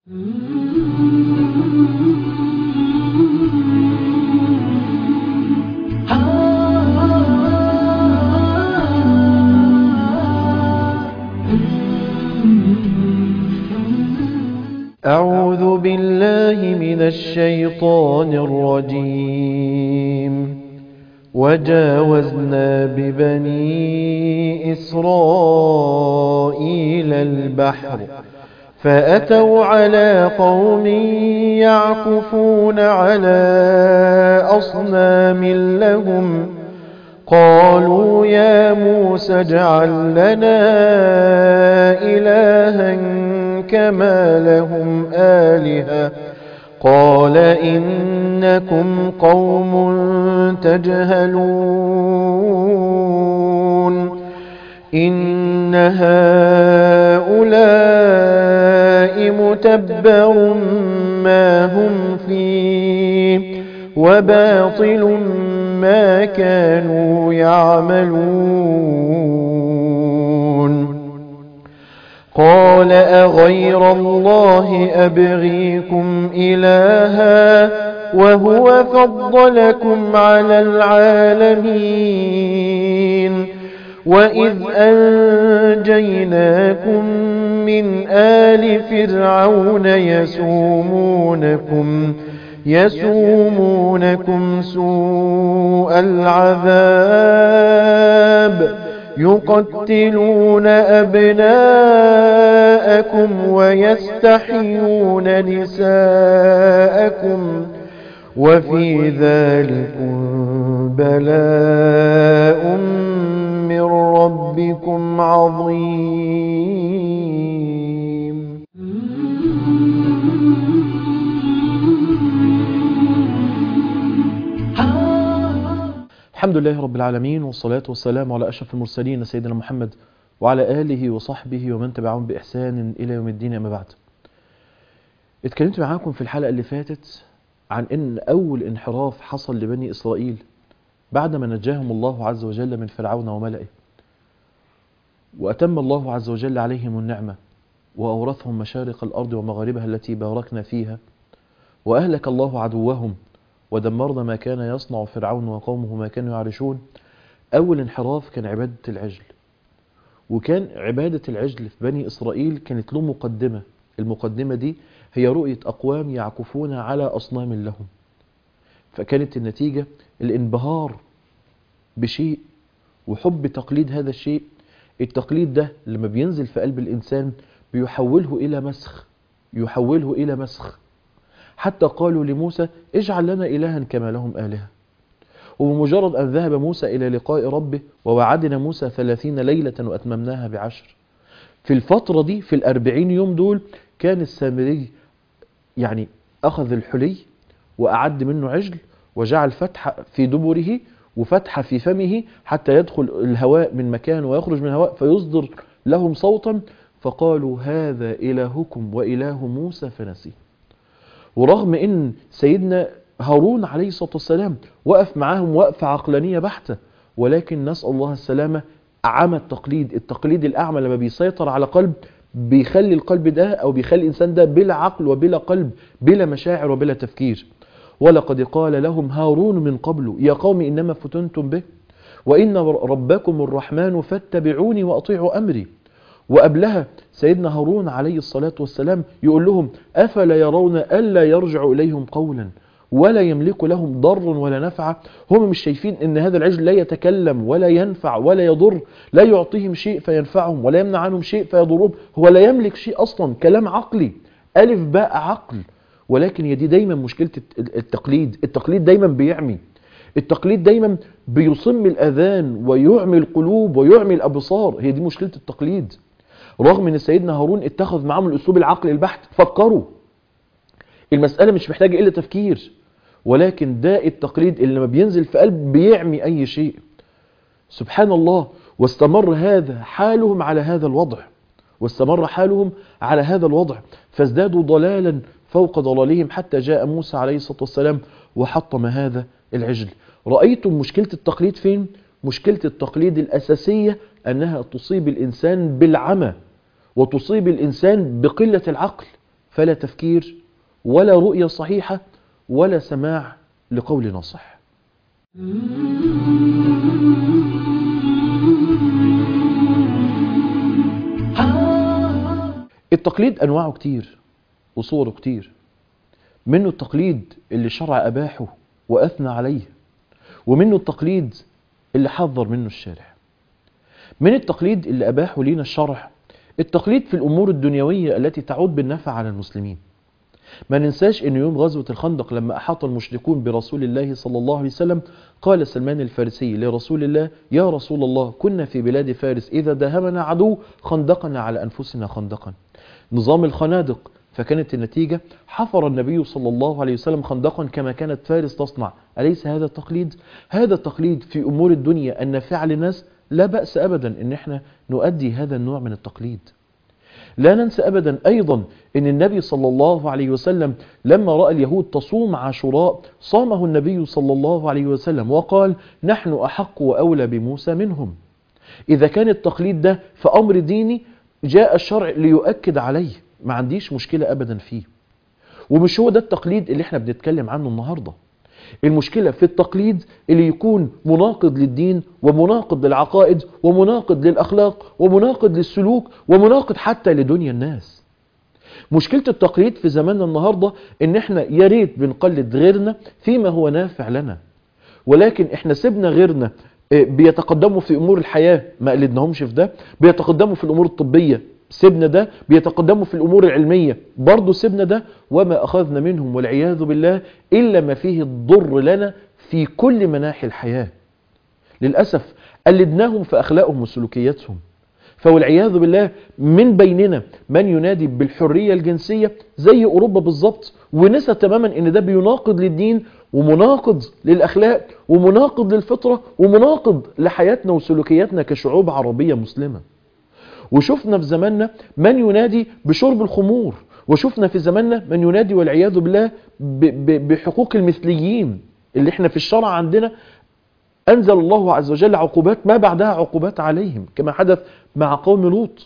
أعوذ بالله من الشيطان الرجيم وجاوزنا ببني إسرائيل البحر فأتوا على قوم يعكفون على أصنام لهم قالوا يا موسى اجعل لنا إلها كما لهم آلهة قال إنكم قوم تجهلون إن هؤلاء متبر ما هم فيه وباطل ما كانوا يعملون قال أغير الله أبغيكم إلها وهو فضلكم على العالمين وإذ أنجيناكم من آل فرعون يسومونكم يسومونكم سوء العذاب يقتلون أبناءكم ويستحيون نساءكم وفي ذلك بلاء من ربكم عظيم الحمد لله رب العالمين والصلاة والسلام على أشرف المرسلين سيدنا محمد وعلى آله وصحبه ومن تبعهم بإحسان إلى يوم الدين أما بعد اتكلمت معاكم في الحلقة اللي فاتت عن أن أول انحراف حصل لبني إسرائيل بعدما نجاهم الله عز وجل من فرعون وملئه وأتم الله عز وجل عليهم النعمة وأورثهم مشارق الأرض ومغاربها التي باركنا فيها وأهلك الله عدوهم ودمرنا ما كان يصنع فرعون وقومه ما كانوا يعرشون أول انحراف كان عبادة العجل وكان عبادة العجل في بني إسرائيل كانت له مقدمة المقدمة دي هي رؤية أقوام يعكفون على أصنام لهم فكانت النتيجة الانبهار بشيء وحب تقليد هذا الشيء التقليد ده لما بينزل في قلب الإنسان بيحوله إلى مسخ يحوله إلى مسخ حتى قالوا لموسى اجعل لنا إلها كما لهم آلهة وبمجرد أن ذهب موسى إلى لقاء ربه ووعدنا موسى ثلاثين ليلة وأتممناها بعشر في الفترة دي في الأربعين يوم دول كان السامري يعني أخذ الحلي وأعد منه عجل وجعل فتحة في دبره وفتحة في فمه حتى يدخل الهواء من مكان ويخرج من الهواء فيصدر لهم صوتا فقالوا هذا إلهكم وإله موسى فنسيه ورغم ان سيدنا هارون عليه الصلاة والسلام وقف معاهم وقفة عقلانية بحتة ولكن نسأل الله السلامة عمى التقليد التقليد الأعمى لما بيسيطر على قلب بيخلي القلب ده أو بيخلي الإنسان ده بلا عقل وبلا قلب بلا مشاعر وبلا تفكير ولقد قال لهم هارون من قبل يا قوم إنما فتنتم به وإن ربكم الرحمن فاتبعوني وأطيعوا أمري وقبلها سيدنا هارون عليه الصلاة والسلام يقول لهم أفلا يرون ألا يرجع إليهم قولا ولا يملك لهم ضر ولا نفع هم مش شايفين ان هذا العجل لا يتكلم ولا ينفع ولا يضر لا يعطيهم شيء فينفعهم ولا يمنع عنهم شيء فيضرهم هو لا يملك شيء أصلا كلام عقلي ألف باء عقل ولكن هي دي دايما مشكلة التقليد التقليد دايما بيعمي التقليد دايما بيصم الأذان ويعمي القلوب ويعمي الأبصار هي دي مشكلة التقليد رغم ان سيدنا هارون اتخذ معاهم الاسلوب العقلي البحت فكروا المسألة مش محتاجة الا تفكير ولكن ده التقليد اللي لما بينزل في قلب بيعمي اي شيء سبحان الله واستمر هذا حالهم على هذا الوضع واستمر حالهم على هذا الوضع فازدادوا ضلالا فوق ضلالهم حتى جاء موسى عليه الصلاة والسلام وحطم هذا العجل رأيتم مشكلة التقليد فين؟ مشكلة التقليد الأساسية أنها تصيب الإنسان بالعمى وتصيب الإنسان بقلة العقل فلا تفكير ولا رؤية صحيحة ولا سماع لقول ناصح التقليد أنواعه كتير وصوره كتير منه التقليد اللي الشرع أباحه وأثنى عليه ومنه التقليد اللي حذر منه الشارع من التقليد اللي أباحه لينا الشرع التقليد في الأمور الدنيوية التي تعود بالنفع على المسلمين ما ننساش أن يوم غزوة الخندق لما أحاط المشركون برسول الله صلى الله عليه وسلم قال سلمان الفارسي لرسول الله يا رسول الله كنا في بلاد فارس إذا داهمنا عدو خندقنا على أنفسنا خندقا نظام الخنادق فكانت النتيجة حفر النبي صلى الله عليه وسلم خندقا كما كانت فارس تصنع أليس هذا التقليد؟ هذا التقليد في أمور الدنيا النافعة للناس لا بأس أبدا أن احنا نؤدي هذا النوع من التقليد لا ننسى أبدا أيضا أن النبي صلى الله عليه وسلم لما رأى اليهود تصوم عاشوراء صامه النبي صلى الله عليه وسلم وقال نحن أحق وأولى بموسى منهم إذا كان التقليد ده في أمر ديني جاء الشرع ليؤكد عليه ما عنديش مشكلة أبدا فيه ومش هو ده التقليد اللي احنا بنتكلم عنه النهاردة المشكلة في التقليد اللي يكون مناقض للدين ومناقض للعقائد ومناقض للأخلاق ومناقض للسلوك ومناقض حتى لدنيا الناس مشكلة التقليد في زماننا النهاردة ان احنا يا ريت بنقلد غيرنا فيما هو نافع لنا ولكن احنا سيبنا غيرنا بيتقدموا في امور الحياة ما قلدناهمش في ده بيتقدموا في الامور الطبية سيبنا ده بيتقدموا في الأمور العلمية برضو سيبنا ده وما أخذنا منهم والعياذ بالله إلا ما فيه الضر لنا في كل مناحي الحياة للأسف قلدناهم في أخلاقهم وسلوكياتهم فوالعياذ بالله من بيننا من ينادي بالحرية الجنسية زي أوروبا بالظبط ونسى تماما ان ده بيناقض للدين ومناقض للأخلاق ومناقض للفطرة ومناقض لحياتنا وسلوكياتنا كشعوب عربية مسلمة وشفنا في زماننا من ينادي بشرب الخمور وشفنا في زماننا من ينادي والعياذ بالله بحقوق المثليين اللي احنا في الشرع عندنا أنزل الله عز وجل عقوبات ما بعدها عقوبات عليهم كما حدث مع قوم لوط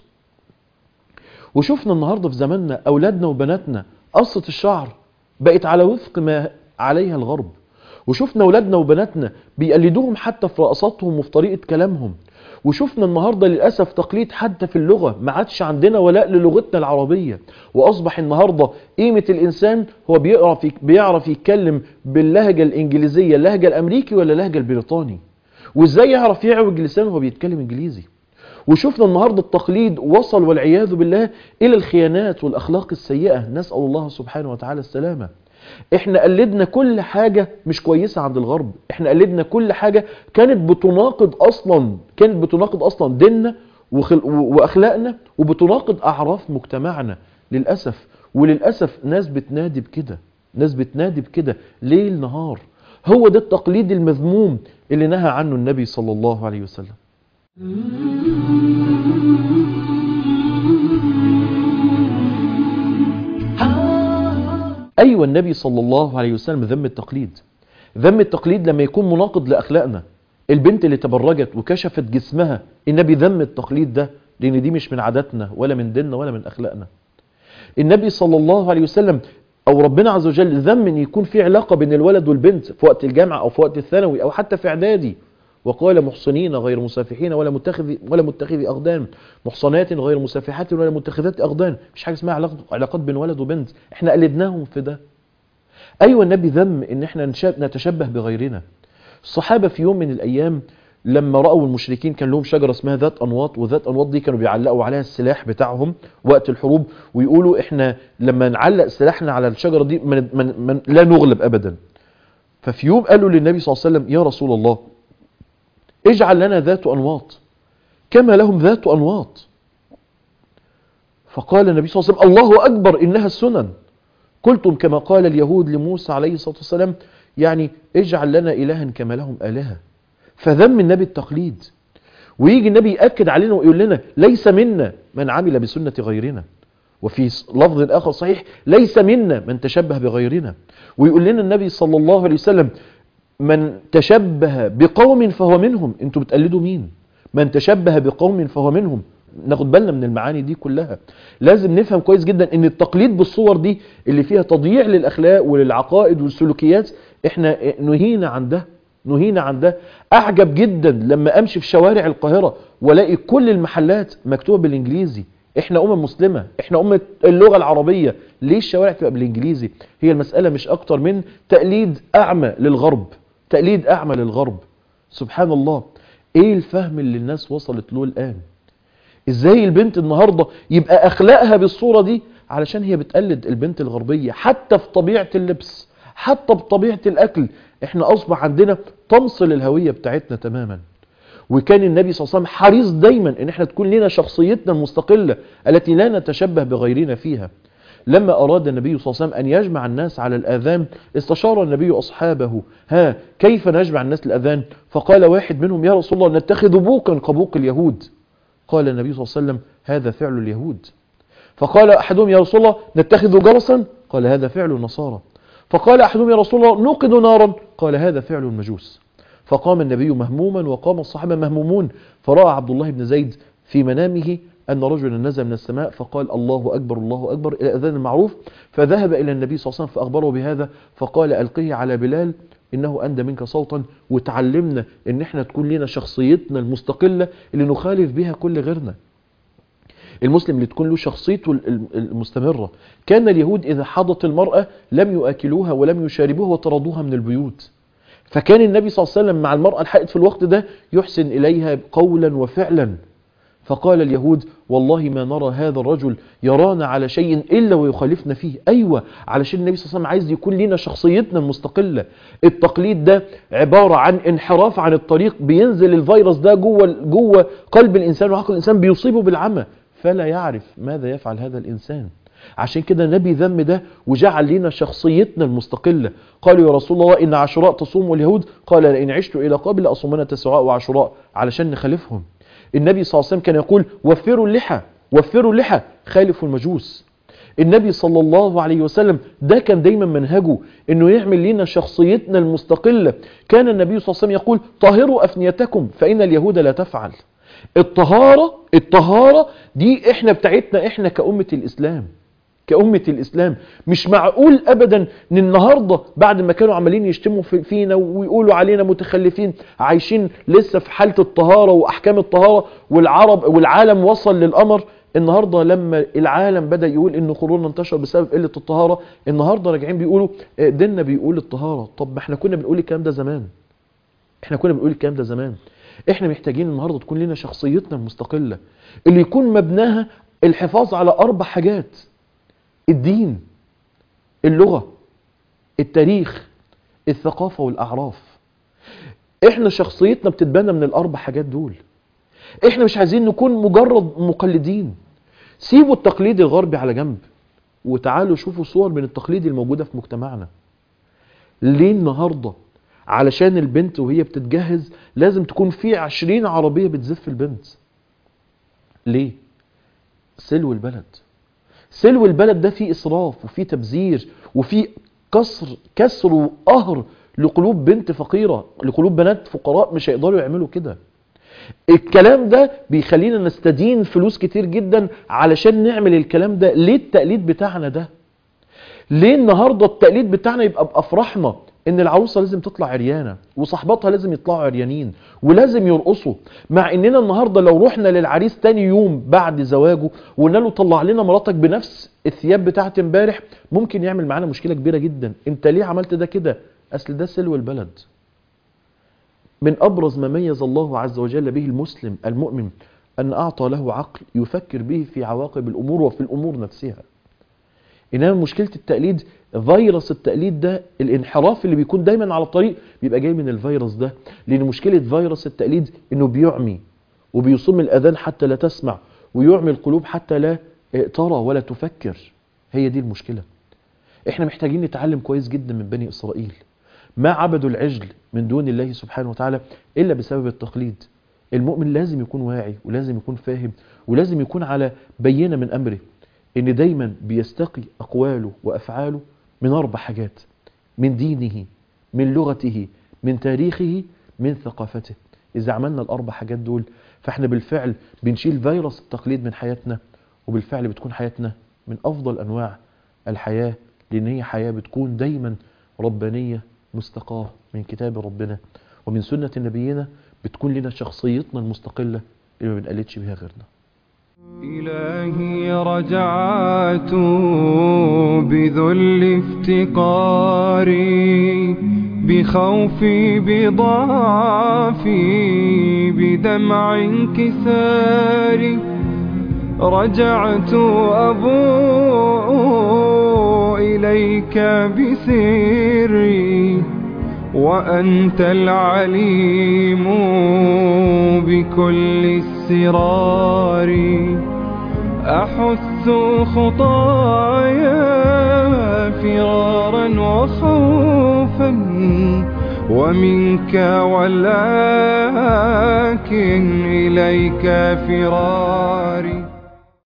وشفنا النهاردة في زماننا أولادنا وبناتنا قصة الشعر بقت على وفق ما عليها الغرب وشفنا أولادنا وبناتنا بيقلدوهم حتى في رقصاتهم وفي طريقة كلامهم وشفنا النهاردة للأسف تقليد حتى في اللغة ما عادش عندنا ولاء للغتنا العربية وأصبح النهاردة قيمة الإنسان هو بيعرف, بيعرف يتكلم باللهجة الإنجليزية اللهجة الأمريكي ولا اللهجة البريطاني وإزاي يعرف يعوج لسانه وهو بيتكلم إنجليزي وشفنا النهاردة التقليد وصل والعياذ بالله إلى الخيانات والأخلاق السيئة نسأل الله سبحانه وتعالى السلامة احنا قلدنا كل حاجة مش كويسة عند الغرب احنا قلدنا كل حاجة كانت بتناقض اصلا كانت بتناقض اصلا ديننا وخل... واخلاقنا وبتناقض اعراف مجتمعنا للأسف وللأسف ناس بتنادي بكده ناس بتنادي بكده ليل نهار هو ده التقليد المذموم اللي نهى عنه النبي صلى الله عليه وسلم أيوة النبي صلى الله عليه وسلم ذم التقليد ذم التقليد لما يكون مناقض لأخلاقنا البنت اللي تبرجت وكشفت جسمها النبي ذم التقليد ده لأن دي مش من عاداتنا ولا من ديننا ولا من أخلاقنا النبي صلى الله عليه وسلم أو ربنا عز وجل ذم أن يكون في علاقة بين الولد والبنت في وقت الجامعة أو في وقت الثانوي أو حتى في إعدادي وقال محصنين غير مسافحين ولا متخذ ولا متخذي أغدان محصنات غير مسافحات ولا متخذات أغدان مش حاجة اسمها علاقة علاقات بين ولد وبنت احنا قلدناهم في ده أيوة النبي ذم إن احنا نتشبه بغيرنا الصحابة في يوم من الأيام لما رأوا المشركين كان لهم شجرة اسمها ذات أنواط وذات أنواط دي كانوا بيعلقوا عليها السلاح بتاعهم وقت الحروب ويقولوا احنا لما نعلق سلاحنا على الشجرة دي من من من لا نغلب أبدا ففي يوم قالوا للنبي صلى الله عليه وسلم يا رسول الله اجعل لنا ذات أنواط كما لهم ذات أنواط فقال النبي صلى الله عليه وسلم الله أكبر إنها السنن قلتم كما قال اليهود لموسى عليه الصلاة والسلام يعني اجعل لنا إلها كما لهم آلهة فذم النبي التقليد ويجي النبي يأكد علينا ويقول لنا ليس منا من عمل بسنة غيرنا وفي لفظ آخر صحيح ليس منا من تشبه بغيرنا ويقول لنا النبي صلى الله عليه وسلم من تشبه بقوم فهو منهم انتوا بتقلدوا مين من تشبه بقوم فهو منهم ناخد بالنا من المعاني دي كلها لازم نفهم كويس جدا ان التقليد بالصور دي اللي فيها تضييع للاخلاق وللعقائد والسلوكيات احنا نهينا عن ده نهينا عن ده اعجب جدا لما امشي في شوارع القاهرة والاقي كل المحلات مكتوبة بالانجليزي احنا امة مسلمة احنا امة اللغة العربية ليه الشوارع تبقى بالانجليزي هي المسألة مش اكتر من تقليد اعمى للغرب تقليد اعمى للغرب سبحان الله ايه الفهم اللي الناس وصلت له الان ازاي البنت النهاردة يبقى اخلاقها بالصورة دي علشان هي بتقلد البنت الغربية حتى في طبيعة اللبس حتى بطبيعة الاكل احنا اصبح عندنا طمس للهوية بتاعتنا تماما وكان النبي صلى الله عليه وسلم حريص دايما ان احنا تكون لنا شخصيتنا المستقلة التي لا نتشبه بغيرنا فيها لما أراد النبي صلى الله عليه وسلم أن يجمع الناس على الأذان استشار النبي أصحابه ها كيف نجمع الناس الأذان فقال واحد منهم يا رسول الله نتخذ بوقا كبوق اليهود قال النبي صلى الله عليه وسلم هذا فعل اليهود فقال أحدهم يا رسول الله نتخذ جرسا قال هذا فعل النصارى فقال أحدهم يا رسول الله نوقد نارا قال هذا فعل المجوس فقام النبي مهموما وقام الصحابة مهمومون فرأى عبد الله بن زيد في منامه أن رجلا نزل من السماء فقال الله أكبر الله أكبر إلى أذان المعروف فذهب إلى النبي صلى الله عليه وسلم فأخبره بهذا فقال ألقيه على بلال إنه أندى منك صوتا وتعلمنا إن إحنا تكون لنا شخصيتنا المستقلة اللي نخالف بها كل غيرنا المسلم اللي تكون له شخصيته المستمرة كان اليهود إذا حضت المرأة لم يؤكلوها ولم يشاربوها وطردوها من البيوت فكان النبي صلى الله عليه وسلم مع المرأة الحائط في الوقت ده يحسن إليها قولا وفعلا فقال اليهود والله ما نرى هذا الرجل يرانا على شيء إلا ويخالفنا فيه أيوة علشان النبي صلى الله عليه وسلم عايز يكون لنا شخصيتنا المستقلة التقليد ده عبارة عن انحراف عن الطريق بينزل الفيروس ده جوه جوه قلب الإنسان وعقل الإنسان بيصيبه بالعمى فلا يعرف ماذا يفعل هذا الإنسان عشان كده النبي ذم ده وجعل لنا شخصيتنا المستقلة قالوا يا رسول الله إن عاشوراء تصوم اليهود قال لئن عشت إلى قبل أصومنا تسعاء وعاشوراء علشان نخالفهم النبي صلى الله عليه وسلم كان يقول وفروا اللحى وفروا اللحى خالفوا المجوس النبي صلى الله عليه وسلم ده كان دايما منهجه انه يعمل لنا شخصيتنا المستقلة كان النبي صلى الله عليه وسلم يقول طهروا أفنيتكم فإن اليهود لا تفعل الطهارة الطهارة دي احنا بتاعتنا احنا كأمة الإسلام كأمة الإسلام مش معقول أبدا ان النهاردة بعد ما كانوا عمالين يشتموا فينا ويقولوا علينا متخلفين عايشين لسه في حالة الطهارة وأحكام الطهارة والعرب والعالم وصل للأمر النهاردة لما العالم بدأ يقول ان كورونا انتشر بسبب قلة الطهارة النهاردة راجعين بيقولوا ديننا بيقول الطهارة طب ما احنا كنا بنقول الكلام ده زمان احنا كنا بنقول الكلام ده زمان احنا محتاجين النهاردة تكون لنا شخصيتنا المستقلة اللي يكون مبناها الحفاظ على أربع حاجات الدين اللغة التاريخ الثقافة والأعراف احنا شخصيتنا بتتبنى من الأربع حاجات دول احنا مش عايزين نكون مجرد مقلدين سيبوا التقليد الغربي على جنب وتعالوا شوفوا صور من التقليد الموجودة في مجتمعنا ليه النهاردة علشان البنت وهي بتتجهز لازم تكون في عشرين عربية بتزف البنت ليه سلو البلد سلو البلد ده فيه إسراف وفيه تبذير وفيه كسر كسر وقهر لقلوب بنت فقيرة لقلوب بنات فقراء مش هيقدروا يعملوا كده الكلام ده بيخلينا نستدين فلوس كتير جدا علشان نعمل الكلام ده ليه التقليد بتاعنا ده ليه النهاردة التقليد بتاعنا يبقى بأفراحنا ان العروسة لازم تطلع عريانة وصحباتها لازم يطلعوا عريانين ولازم يرقصوا مع اننا النهاردة لو رحنا للعريس تاني يوم بعد زواجه وقلنا له طلع لنا مراتك بنفس الثياب بتاعت امبارح ممكن يعمل معانا مشكلة كبيرة جدا انت ليه عملت ده كده اصل ده سلو البلد من ابرز ما ميز الله عز وجل به المسلم المؤمن ان اعطى له عقل يفكر به في عواقب الامور وفي الامور نفسها انما مشكلة التقليد فيروس التقليد ده الانحراف اللي بيكون دايما على الطريق بيبقى جاي من الفيروس ده لان مشكلة فيروس التقليد انه بيعمي وبيصم الاذان حتى لا تسمع ويعمي القلوب حتى لا ترى ولا تفكر هي دي المشكلة احنا محتاجين نتعلم كويس جدا من بني اسرائيل ما عبدوا العجل من دون الله سبحانه وتعالى الا بسبب التقليد المؤمن لازم يكون واعي ولازم يكون فاهم ولازم يكون على بينة من امره ان دايما بيستقي اقواله وافعاله من اربع حاجات من دينه من لغته من تاريخه من ثقافته اذا عملنا الاربع حاجات دول فاحنا بالفعل بنشيل فيروس التقليد من حياتنا وبالفعل بتكون حياتنا من افضل انواع الحياة لان هي حياة بتكون دايما ربانية مستقاة من كتاب ربنا ومن سنة نبينا بتكون لنا شخصيتنا المستقلة اللي ما بنقلدش بيها غيرنا إلهي رجعت بذل افتقاري بخوفي بضعفي بدمع انكساري رجعت أبوء إليك بسري وأنت العليم بكل السرار أحث خطايا فرارا وخوفا ومنك ولكن إليك فراري